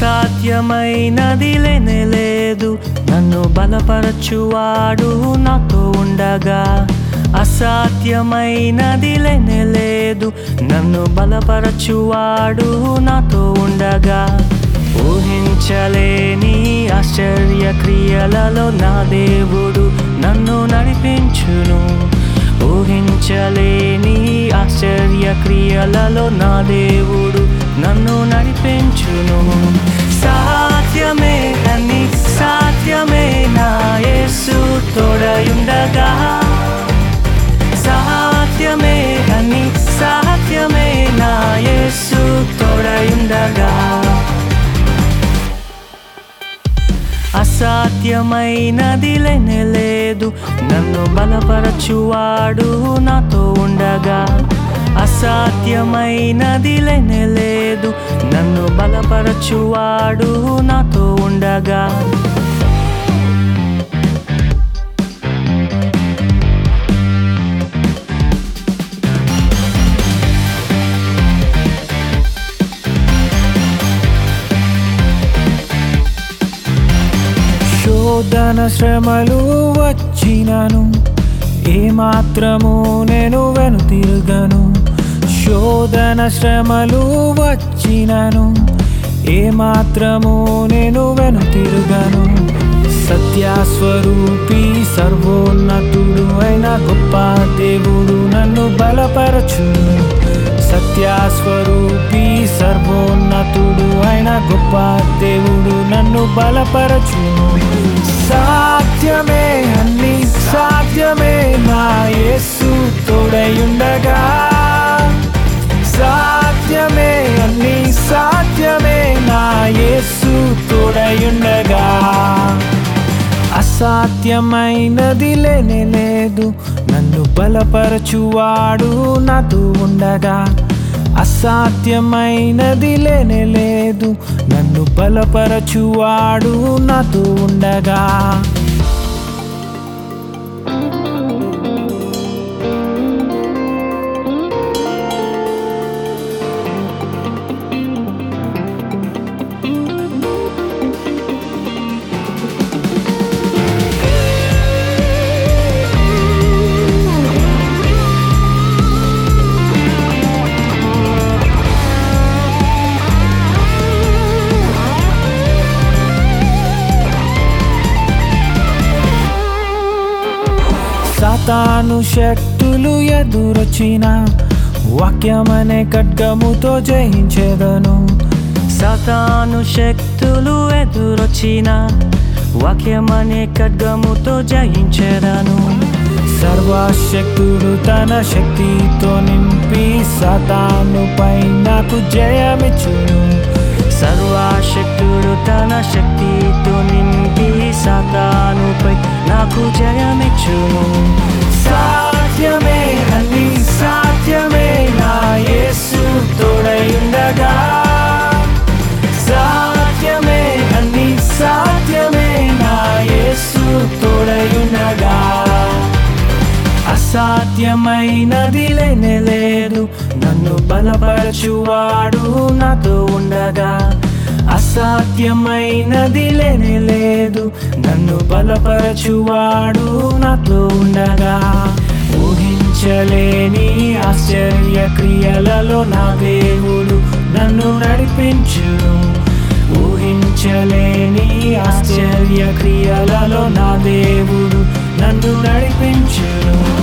అసాధ్యమైనది లేనే లేదు నన్ను బలపరచువాడు నాతో ఉండగా అసాధ్యమైనది లేనే లేదు నన్ను బలపరచువాడు నాతో ఉండగా ఊహించలేని ఆశ్చర్య క్రియలలో నా దేవుడు నన్ను నడిపించును ఊహించలేని ఆశ్చర్య క్రియలలో నా దేవుడు నన్ను నడిపించును సాధ్యమే అని సాధ్యమే నా యేసు తోడయుండగా సాధ్యమే అని సాధ్యమే నా యేసు తోడయుండగా అసాధ్యమైనది లేనే లేదు నన్ను బలపరచువాడు నాతో ఉండగా అసాధ్యమైనది లేనే లేదు నన్ను బలపరచువాడు నాతో ఉండగా శోధన శ్రమలు వచ్చినను ఏమాత్రము నేను వెనుతిరుగను శోధన శ్రమలు వచ్చినను ఏమాత్రము నేను వెనుతిరుగను సత్యస్వరూపి సర్వోన్నతుడు అయిన గొప్ప దేవుడు నన్ను బలపరచును సత్యస్వరూపి సర్వోన్నతుడు అయిన గొప్ప దేవుడు నన్ను బలపరచును సాధ్యమే అన్ని సాధ్యమే నా యేసు తోడయుండగా సాధ్యమే అన్ని సాధ్యమే నా యేసు తోడయుండగా అసాధ్యమైనది లేనే లేదు నన్ను బలపరచువాడు నాతో ఉండగా అసాధ్యమైనది లేనే లేదు నన్ను బలపరచువాడు నాతో ఉండగా సాతాను శక్తులు ఎదురొచ్చిన వాక్యమనే ఖడ్గముతో జయించేదను సతాను శక్తులు ఎదురొచ్చిన వాక్యమనే ఖడ్గముతో జయించెదను సర్వశక్తుడు తన శక్తితో నింపి సాతానుపై నాకు జయమిచ్చును సర్వశక్తుడు తన శక్తితో నింపి సాతానుపై నాకు జయమిచ్చును సాధ్యమే అన్ని సాధ్యమే నా యేసు తోడయుండగా సాధ్యమే అన్ని సాధ్యమే నా యేసు తోడయుండగా అసాధ్యమైనది లేనే లేదు నన్ను బలపరచువాడు నాతో ఉండగా అసాధ్యమైనది లేనే లేదు నన్ను బలపరచువాడు నాతో ఉండగా ఊహించలేని ఆశ్చర్య క్రియలలో నా దేవుడు నన్ను నడిపించును ఊహించలేని ఆశ్చర్య క్రియలలో నా దేవుడు నన్ను నడిపించును